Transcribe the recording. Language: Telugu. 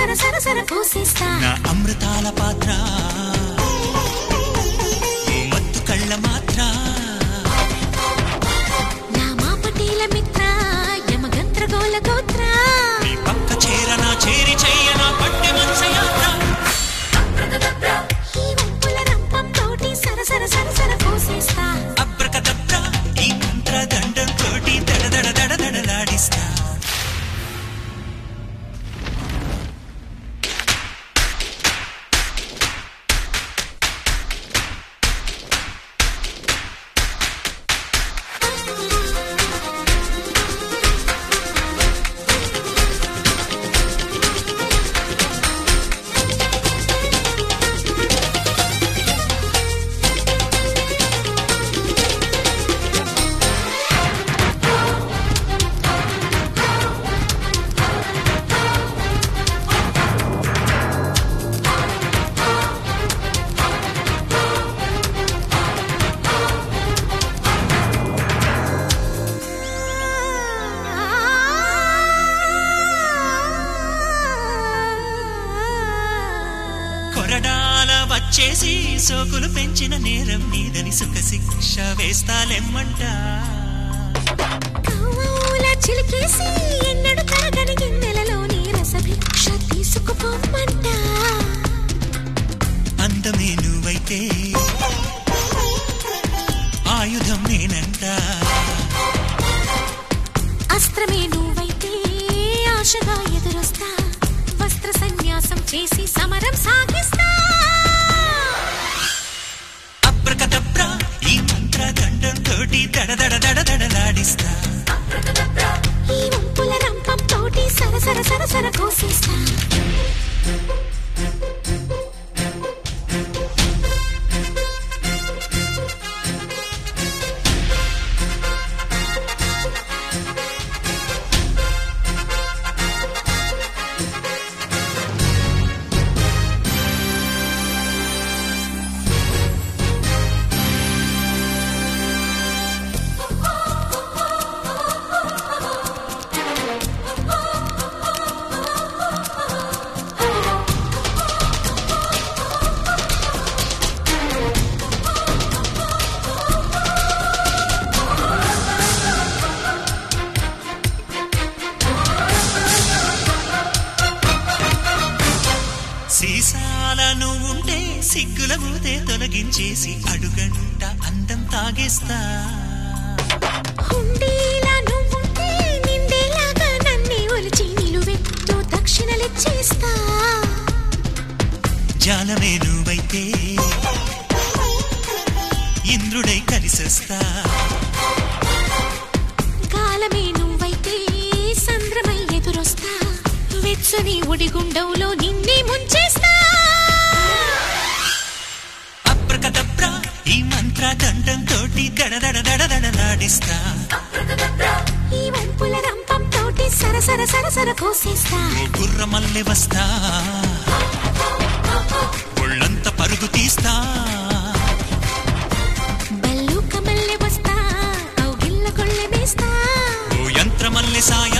సర సర సర పోసేస్తా నా అమృతాల పాత్ర ఓ మత్తు కళ్ళ మాత్ర నా మాపటీల మిత్ర యమగంత్రగోళ గోత్ర నీ పక్క చేరనా చేరి చెయ్యనా పట్టె మనస యాత్ర ఈ వంపుల రంపం తోటి సర సర సర సర పోసేస్తా అబ్రకదబ్ర ఈ మంత్ర దండం తోటి దడ దడ దడ దడలాడిస్తా కొరడాల వచ్చేసి సోకులు పెంచిన నేరం నీదని సుఖ శిక్ష వేస్తాలెమ్మంట కవ్వూల చిలికేసి ఎన్నడు తాగని గిన్నెలలోని రసభిక్ష తీసుకుపోమ్మంట అందమే నువ్వైతే ఆయుధం నేనంట అస్త్రమే నువ్వైతే ఆశగా ఎదురొస్తా వస్త్ర సన్యాసం చేసి సమరం సాగిస్తా అబ్రకదబ్ర ఈ మంత్ర దండం తోటి దడ దడ దడ దడలాడిస్తా ఈ వంపుల రంపం తోటి సర సర సర సర కోసేస్తా సీసాల నువ్వుంటే సిగ్గుల మూతే తొలగించేసి అడుగంట అందం తాగేస్తా హుండీలా నువ్వుంటే నిండేలాగా నన్నే ఒలిచి నిలువెత్తు దక్షిణలిచ్చేస్తా జాలమే నువ్వైతే ఇంద్రుడై కలిసొస్తా కాలమే నువ్వైతే సంద్రమై ఎదురొస్తా వెచ్చని ఒడిగుండంలో నిన్నే ముంచేస్తా అబ్రకదబ్ర ఈ మంత్ర దండం తోటి దడ దడ దడ దడలాడిస్తా ఈ వంపుల రంపం తోటి సర సర సర సర కోసేస్తా ఓ గుర్ర మల్లె వస్తా ఒళ్ళంత పరుగు తీస్తా బల్లు కమల్లె వస్తా కౌగిల్ల కొల్లె వేస్తా ఓ యంత్ర మల్లె సాయ